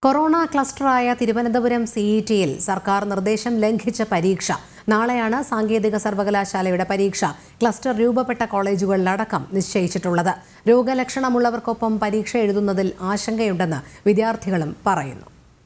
corona ക്ലസ്റ്ററായ Thiruvananthapuram സിഇടിയിൽ സർക്കാർ നിർദ്ദേശം ലംഘിച്ച പരീക്ഷ നാളെയാണ് സാങ്കേതിക സർവകലാശാലയുടെ പരീക്ഷ ക്ലസ്റ്റർ രൂപപ്പെട്ട കോളേജുകളിലടക്കം നിശ്ചയിച്ചിട്ടുള്ളത് രോഗലക്ഷണമുള്ളവർക്കൊപ്പം പരീക്ഷ എഴുതുന്നതിൽ ആശങ്കയുണ്ടെന്ന് വിദ്യാർത്ഥികളും പറയുന്നു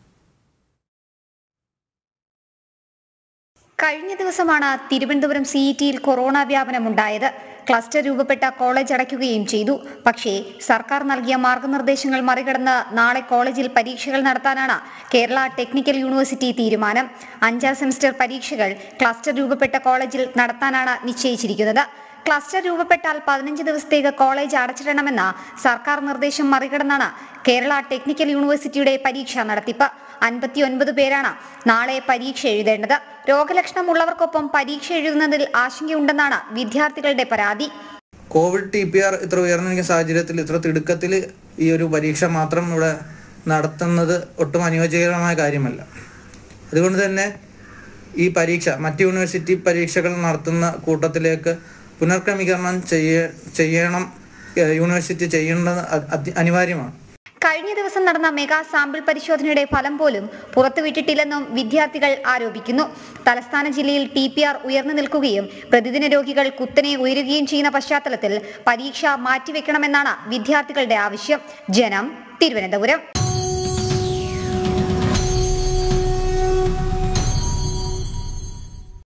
കഴിഞ്ഞ ദിവസമാണ് തിരുവനന്തപുരം സിഇടിയിൽ കൊറോണ വ്യാപനമുണ്ടായത് ക്ലസ്റ്റർ രൂപപ്പെട്ട കോളേജ് അടയ്ക്കുകയും ചെയ്തു പക്ഷേ സർക്കാർ നൽകിയ മാർഗനിർദ്ദേശങ്ങൾ മറികടന്ന് നാളെ കോളേജിൽ പരീക്ഷകൾ നടത്താനാണ് കേരള ടെക്നിക്കൽ യൂണിവേഴ്സിറ്റി തീരുമാനം അഞ്ചാം സെമസ്റ്റർ പരീക്ഷകൾ ക്ലസ്റ്റർ രൂപപ്പെട്ട കോളേജിൽ നടത്താനാണ് നിശ്ചയിച്ചിരിക്കുന്നത് ക്ലസ്റ്റർ രൂപപ്പെട്ടാൽ പതിനഞ്ച് ദിവസത്തേക്ക് കോളേജ് അടച്ചിടണമെന്ന സർക്കാർ നിർദ്ദേശം മറികടന്നാണ് കേരള ടെക്നിക്കൽ യൂണിവേഴ്സിറ്റിയുടെ പരീക്ഷാ നടത്തിപ്പ് അൻപത്തിയൊൻപത് പേരാണ് നാളെ പരീക്ഷ എഴുതേണ്ടത് രോഗലക്ഷണമുള്ളവർക്കൊപ്പം പരീക്ഷ എഴുതുന്നതിൽ ആശങ്കയുണ്ടെന്നാണ് വിദ്യാർത്ഥികളുടെ പരാതി കോവിഡ് ടി പി ആർ ഇത്ര ഉയർന്നിരിക്കുന്ന സാഹചര്യത്തിൽ ഇത്ര തിടുക്കത്തിൽ ഈ ഒരു പരീക്ഷ മാത്രം ഇവിടെ നടത്തുന്നത് ഒട്ടും അനുയോജ്യകരമായ കാര്യമല്ല അതുകൊണ്ട് തന്നെ ഈ പരീക്ഷ മറ്റ് യൂണിവേഴ്സിറ്റി പരീക്ഷകൾ നടത്തുന്ന കൂട്ടത്തിലേക്ക് പുനർക്രമീകരണം ചെയ്യ ചെയ്യണം ഏഹ് യൂണിവേഴ്സിറ്റി ചെയ്യേണ്ടത് അ- അതി- അനിവാര്യമാണ് കഴിഞ്ഞ ദിവസം നടന്ന മെഗാ സാമ്പിൾ പരിശോധനയുടെ ഫലം പോലും പുറത്തുവിട്ടിട്ടില്ലെന്നും വിദ്യാർത്ഥികൾ ആരോപിക്കുന്നു തലസ്ഥാന ജില്ലയിൽ ടി പി ആർ ഉയർന്നു നിൽക്കുകയും പ്രതിദിന രോഗികൾ കുത്തനെ ഉയരുകയും ചെയ്യുന്ന പശ്ചാത്തലത്തിൽ പരീക്ഷ മാറ്റിവെക്കണമെന്നാണ് വിദ്യാർത്ഥികളുടെ ആവശ്യം ജനം തിരുവനന്തപുരം